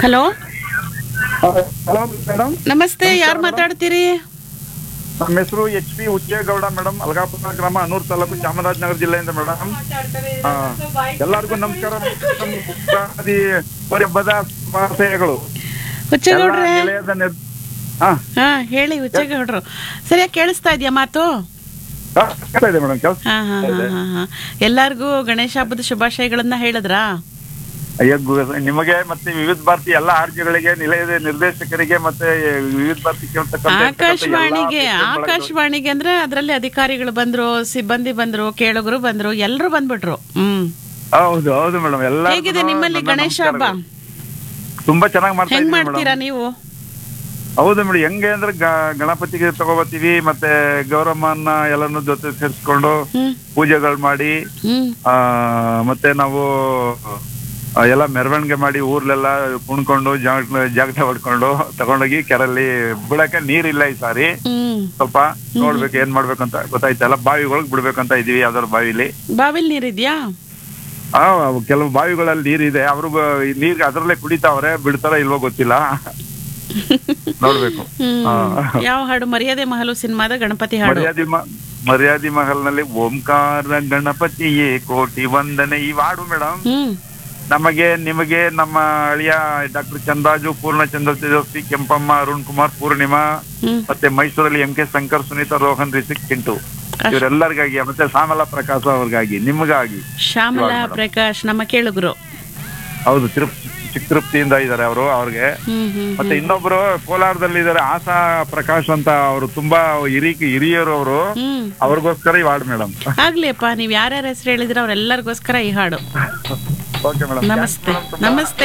Hello hello madam ನಮಸ್ತೆ ಯಾರು ಮಾತಾಡ್ತೀರಿ ನಮ್ಮ ಹೆಸರು H P Ucchegowda madam Algapura ಗ್ರಾಮ ಅನೂರ್ ತಾಲೂಕು ಚಾಮರಾಜನಗರ ಜಿಲ್ಲೆಯಿಂದ ಮೇಡಮ್ ಎಲ್ಲರಿಗೂ ನಮಸ್ಕಾರ ಮೇಡಮ್. ಉಗಾದಿ ಹಬ್ಬದ ಶುಭಾಶಯಗಳು ಹುಚ್ಚಗೌಡ್ರೆ ಎಲ್ಲ ನಿಲಯದ ನಿರ್- ಹಾ ಹಾ ಹೇಳಿ ಹುಚ್ಚಗೌಡ್ರು ಸರಿಯಾಗಿ ಕೇಳಿಸ್ತಾ ಇದೆಯಾ ಮಾತು ಹಾ, ಕೇಳ್ತಾ ಇದೆ ಮೇಡಮ್ ಕೆಲಸ ಹಾ ಹಾ ಹಾ ಹಾ ಹಾ ಎಲ್ಲಾರ್ಗೂ ಗಣೇಶ ಹಬ್ಬದ ಶುಭಾಶಯಗಳನ್ನ ಹೇಳಿದ್ರಾ ಅಯ್ಯೋ ಗು- ನಿಮಗೆ ಮತ್ತೆ ವಿವಿಧ ಭಾರತಿ ಎಲ್ಲ ಆರ್ಜಿಗಳಿಗೆ ನಿಲಯದ ನಿರ್ದೇಶಕರಿಗೆ ಮತ್ತೆ ವಿವಿಧ ಭಾರತಿ ಕೇಳ್ತಕ್ಕಂಥ ಆಕಾಶವಾಣಿಗೆ ಎಲ್ಲ ಆಕಾಶವಾಣಿಗೆ ಅಂದ್ರೆ ಅದರಲ್ಲಿ ಅಧಿಕಾರಿಗಳು ಬಂದ್ರು ಸಿಬ್ಬಂದಿ ಬಂದ್ರು ಕೇಳುಗರು ಬಂದ್ರು ಎಲ್ಲರೂ ಬಂದ್ಬಿಟ್ರು ಹ್ಮ್ ಹೌದು ಹೌದು ಮೇಡಮ್ ಎಲ್ಲ ಹೇಗಿದೆ ನಿಮ್ಮಲ್ಲಿ ಗಣೇಶ ಹಬ್ಬ ತುಂಬಾ ಚೆನ್ನಾಗಿ ಮಾಡ್ತಾ ಹೆಂಗ್ ಇದ್ದೀವಿ ಮೇಡಮ್ ಮಾಡ್ತೀರಾ ನೀವು ಹೌದು ಮೇಡಮ್ ಹೆಂಗೆ ಅಂದ್ರೆ ಗ- ಗಣಪತಿಗೆ ತಗೋಬತ್ತೀವಿ ಮತ್ತೆ ಗೌರಮ್ಮನ್ನ ಎಲ್ಲಾನು ಜೊತೆ ಸೇರಿಸ್ಕೊಂಡು ಹ್ಮ್ ಪೂಜೆಗಳು ಮಾಡಿ ಹ್ಮ್ ಆ ಮತ್ತೆ ನಾವು ಆ, ಎಲ್ಲ ಮೆರವಣಿಗೆ ಮಾಡಿ ಊರ್ಲೆಲ್ಲ ಕುಣ್ಕೊಂಡು ಜಾಗ ಜಾಗಟ ಹೊಡ್ಕೊಂಡು ತಗೊಂಡೋಗಿ ಕೆರಲ್ಲಿ ಬಿಡಕ್ಕೆ ನೀರಿಲ್ಲ ಈ ಸಾರಿ ಹ್ಮ್ ಸ್ವಲ್ಪ ನೋಡ್ಬೇಕು ಏನ್ ಮಾಡ್ಬೇಕಂತ ಗೊತ್ತಾಯ್ತಲ್ಲ ಬಾವಿಗಳಿಗೆ ಬಿಡ್ಬೇಕಂತ ಇದೀವಿ ಯಾವ್ದಾದ್ರು ಬಾವಿಲಿ ಬಾವಿಲ್ ನೀರಿದ್ಯಾ ಆ ಕೆಲವು ಬಾವಿಗಳಲ್ಲಿ ನೀರಿದೆ ಅವರು ನೀರ್ ಅದ್ರಲ್ಲೇ ಕುಡಿತಾವ್ರೆ ಬಿಡ್ತಾರ ಇಲ್ವೋ ಗೊತ್ತಿಲ್ಲ ನೋಡ್ಬೇಕು ಹ್ಮ್ ಆ. ಯಾವ ಹಾಡು ಮರ್ಯಾದೆ ಮಹಲು ಸಿನಿಮಾದ ಗಣಪತಿ ಹಾಡು ಮರ್ಯಾದಿ ಮ- ಮರ್ಯಾದಿ ಮಹಲ್ನಲ್ಲಿ ಓಂಕಾರ ಗಣಪತಿಯೇ ಕೋಟಿ ವಂದನೆ ಈ ಹಾಡು ಮೇಡಮ್ ಹ್ಮ್ ನಮಗೆ ನಿಮಗೆ ನಮ್ಮ ಅಳಿಯ ಡಾಕ್ಟರ್ ಚಂದ್ರಾಜು ಪೂರ್ಣಚಂದ್ರ ತೇಜಸ್ವಿ ಕೆಂಪಮ್ಮ ಅರುಣ್ ಕುಮಾರ್ ಪೂರ್ಣಿಮಾ ಹ್ಮ್ ಮತ್ತೆ ಮೈಸೂರಲ್ಲಿ ಎಂ ಕೆ ಶಂಕರ್ ಸುನೀತಾ ರೋಹನ್ ರಿಸಿಕ್ ಕಿಂಟು ಇವರೆಲ್ಲರಿಗಾಗಿ ಮತ್ತೆ ಶ್ಯಾಮಲಾ ಪ್ರಕಾಶ್ ಅವ್ರಿಗಾಗಿ ನಿಮಗಾಗಿ ಶ್ಯಾಮಲಾ ಪ್ರಕಾಶ್ ನಮ್ಮ ಕೇಳುಗರು ಹೌದು ತಿರುಪ್ ಚಿಕ್ಕ ತಿರುಪ್ತಿಯಿಂದ ಇದ್ದಾರೆ ಅವರು ಅವ್ರಿಗೆ ಹ್ಮ್ ಹ್ಮ್ ಮತ್ತೆ ಇನ್ನೊಬ್ರು ಕೋಲಾರದಲ್ಲಿ ಇದ್ದಾರೆ ಆಸಾ ಪ್ರಕಾಶ್ ಅಂತ ಅವರು ತುಂಬಾ ಹಿರಿ ಹಿರಿಯರು ಅವರು ಹ್ಮ್ ಅವ್ರಿಗೋಸ್ಕರ ಈ ಹಾಡು ಮೇಡಮ್ ಆಗ್ಲಿಯಪ್ಪ ನೀವ್ ಯಾರ್ಯಾರ ಹೆಸರು ಹೇಳಿದ್ರ ಅವ್ರೆಲ್ಲರಿಗೋಸ್ಕರ ಈ ಹಾಡು ಓಕೆ ಮೇಡಮ್ ನಮಸ್ತೆ ನಮಸ್ತೆ